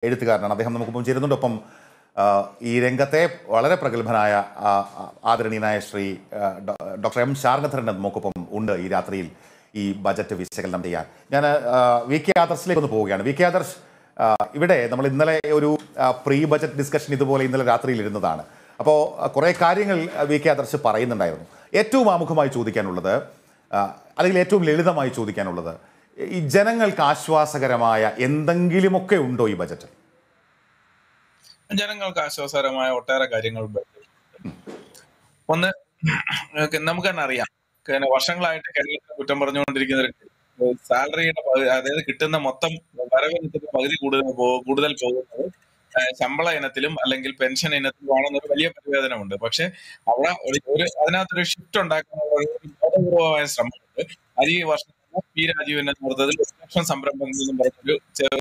എഴുത്തുകാരനാണ് അദ്ദേഹം നമുക്കൊപ്പം ചേരുന്നുണ്ട് ഒപ്പം ആ, ഈ രംഗത്തെ വളരെ പ്രഗത്ഭനായ ആ, ആ, ആദരണീയനായ ശ്രീ ആ, ഡോ- ഡോക്ടർ എം ശാർഗധരൻ നമുക്കൊപ്പം ഉണ്ട് ഈ രാത്രിയിൽ ഈ ബജറ്റ് വിശകലനം ചെയ്യാൻ ഞാൻ ആ, വി കെ ആദർശിലേക്ക് ഒന്ന് പോവുകയാണ് വി കെ ആദർശ് ആ, ഇവിടെ നമ്മൾ ഇന്നലെ ഒരു ആ, പ്രീ ബജറ്റ് ഡിസ്കഷൻ ഇതുപോലെ ഇന്നലെ രാത്രിയിൽ ഇരുന്നതാണ് അപ്പോൾ കുറേ കാര്യങ്ങൾ ആ, വി കെ ആദർശ് പറയുന്നുണ്ടായിരുന്നു ഏറ്റവും ആമുഖമായി ചോദിക്കാനുള്ളത് ആ, അല്ലെങ്കിൽ ഏറ്റവും ലളിതമായി ചോദിക്കാനുള്ളത് ഈ ജനങ്ങൾക്ക് ആശ്വാസകരമായ എന്തെങ്കിലുമൊക്കെ ഉണ്ടോ ഈ ബജറ്റ് ജനങ്ങൾക്ക് ആശ്വാസകരമായ ഒട്ടേറെ കാര്യങ്ങൾ ബജറ്റിലുണ്ട്. ഒന്ന് നമുക്ക് തന്നെ അറിയാം പിന്നെ വർഷങ്ങളായിട്ട് കേരളത്തെ കുറ്റം പറഞ്ഞുകൊണ്ടിരിക്കുന്ന ഒരു സാലറിയുടെ പകുതി അതായത് കിട്ടുന്ന മൊത്തം വരവിനത്തിന്റെ പകുതി കൂടുതൽ പോ- കൂടുതൽ പോകുന്നത് ആ, ശമ്പള ഇനത്തിലും അല്ലെങ്കിൽ പെൻഷൻ ഇനത്തിലും ആണെന്നൊരു വലിയ പരിവേദനമുണ്ട് പക്ഷെ അവിടെ ഒരു ഒരു- അതിനകത്തൊരു ഷിഫ്റ്റ് ഉണ്ടാക്കാനുള്ള ഒരു ബോധപൂർവമായ ശ്രമമുണ്ട് അത് ഈ വർഷം പി രാജീവിന്റെ നേതൃത്വത്തിൽ ഒരു ലക്ഷം സംരംഭങ്ങൾ എന്നും പറഞ്ഞൊരു ചെ-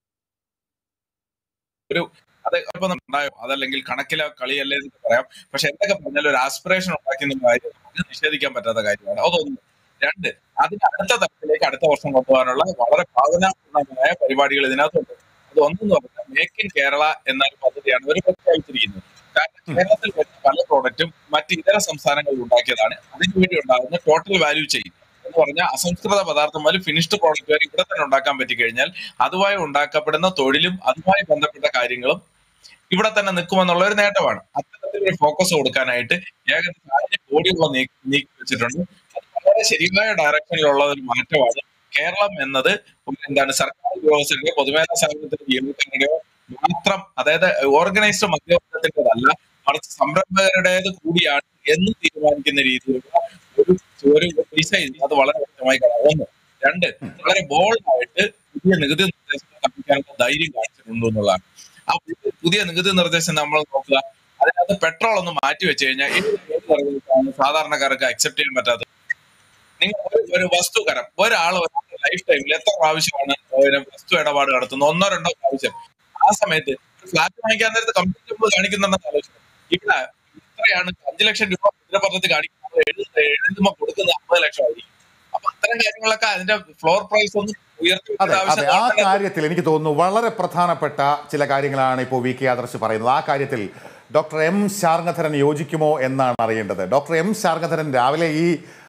ഒരു അത് ഇപ്പൊ ഉണ്ടായോ അതല്ലെങ്കിൽ കണക്കിലെ കളിയല്ലേ എന്ന് പറയാം പക്ഷെ എന്തൊക്കെ പറഞ്ഞാലും ഒരു ആസ്പിറേഷൻ ഉണ്ടാക്കുന്ന കാര്യം നമുക്ക് നിഷേധിക്കാൻ പറ്റാത്ത കാര്യമാണ് അതൊന്ന് രണ്ട് അതിന് അടുത്ത തലത്തിലേക്ക് അടുത്ത വർഷം കൊണ്ടുപോകാനുള്ള വളരെ ഭാവനാപൂർണമായ പരിപാടികൾ ഇതിനകത്തുണ്ട് അത് ഒന്നെന്ന് പറഞ്ഞാൽ മേക്ക് ഇൻ കേരള എന്ന ഒരു പദ്ധതിയാണ് ഇവർ പ്രഖ്യാപിച്ചിരിക്കുന്നത് കാരണം കേരളത്തിൽ വരുന്ന പല പ്രോഡക്റ്റും മറ്റ് ഇതര സംസ്ഥാനങ്ങളിൽ ഉണ്ടാക്കിയതാണ് അതിനു വേണ്ടി ഉണ്ടാകുന്ന ടോട്ടൽ വാല്യൂ ചെയിൻ എന്ന് പറഞ്ഞാൽ അസംസ്കൃത പദാർത്ഥം മുതൽ ഫിനിഷ്ഡ് പ്രോഡക്റ്റ് വരെ ഇവിടെ തന്നെ ഉണ്ടാക്കാൻ പറ്റി കഴിഞ്ഞാൽ അതുമായി ഉണ്ടാക്കപ്പെടുന്ന തൊഴിലും അതുമായി ബന്ധപ്പെട്ട കാര്യങ്ങളും ഇവിടെ തന്നെ നിൽക്കുമെന്നുള്ള ഒരു നേട്ടമാണ് അത്തരത്തിലൊരു ഫോക്കസ് കൊടുക്കാനായിട്ട് ഏകദേശം ആയിരം കോടിയോളം നീക്കി നീക്കി വെച്ചിട്ടുണ്ട് അത് വളരെ ശരിയായ ഡയറക്ഷനിലുള്ള ഒരു മാറ്റമാണ് കേരളം എന്നത് ഒരു എന്താണ് സർക്കാർ ഉദ്യോഗസ്ഥരുടെ പൊതുമേഖലാ സ്ഥാപനത്തിന്റെ ജീവനക്കാരുടെയോ മാത്രം അതായത് ഓർഗനൈസ്ഡ് മധ്യവർഗത്തിൻ്റെതല്ല മറിച്ച് സംരംഭകരുടേത് കൂടിയാണ് എന്ന് തീരുമാനിക്കുന്ന രീതിയിലുള്ള ഒരു ഒരു ഡിസൈൻ അത് വളരെ വ്യക്തമായി കാണാം ഒന്ന് രണ്ട് വളരെ ബോൾഡായിട്ട് പുതിയ നികുതി നിർദ്ദേശങ്ങൾ കമ്പിക്കാനുള്ള ധൈര്യം കാണിച്ചിട്ടുണ്ട് എന്നുള്ളതാണ് ആ പുതിയ- പുതിയ നികുതി നിർദ്ദേശം നമ്മൾ നോക്കുക അതിനകത്ത് പെട്രോൾ ഒന്ന് മാറ്റി വെച്ച് കഴിഞ്ഞാൽ ഏത് ഏത് തരത്തിലാണ് സാധാരണക്കാർക്ക് അക്സെപ്റ്റ് ചെയ്യാൻ പറ്റാത്തത് നിങ്ങൾ ഒരു ഒരു വസ്തു കരം ഒരാൾ ഒരാളുടെ ലൈഫ് ടൈമിൽ എത്ര പ്രാവശ്യമാണ് ഒരു വസ്തു ഇടപാട് നടത്തുന്നത് ഒന്നോ രണ്ടോ പ്രാവശ്യം ആ സമയത്ത് ഒരു ഫ്ലാറ്റ് വാങ്ങിക്കാൻ നേരത്ത് കമ്പ്യൂട്ടർ മുമ്പ് കാണിക്കുന്നുണ്ടെന്ന് ആലോചിച്ചു ഇവിടെ ഇത്രയാണ് അഞ്ചു ലക്ഷം രൂപ മുദ്ര പദ്ധതി കാണിക്കുന്നത് എഴുതുന്ന എഴുതുമ്പോ കൊടുക്കുന്ന അമ്പത് ലക്ഷം ആയിരിക്കും അപ്പൊ അത്തരം കാര്യങ്ങളൊക്കെ അതിന്റെ ഫ്ലോർ പ്രൈസ് ഒന്ന് ഉയർത്തി അതെ വെക്കേണ്ട അതെ ആവശ്യം ആ ഗവൺമെന്റ് കാര്യത്തിൽ എനിക്ക് തോന്നുന്നു വളരെ പ്രധാനപ്പെട്ട ചില കാര്യങ്ങളാണ് ഇപ്പോൾ വി കെ ആദർശ് പറയുന്നത് ആ കാര്യത്തിൽ ഡോക്ടർ എം ശാർഗധരൻ യോജിക്കുമോ എന്നാണ് അറിയേണ്ടത് ഡോക്ടർ എം ശാർഗധരൻ രാവിലെ ഈ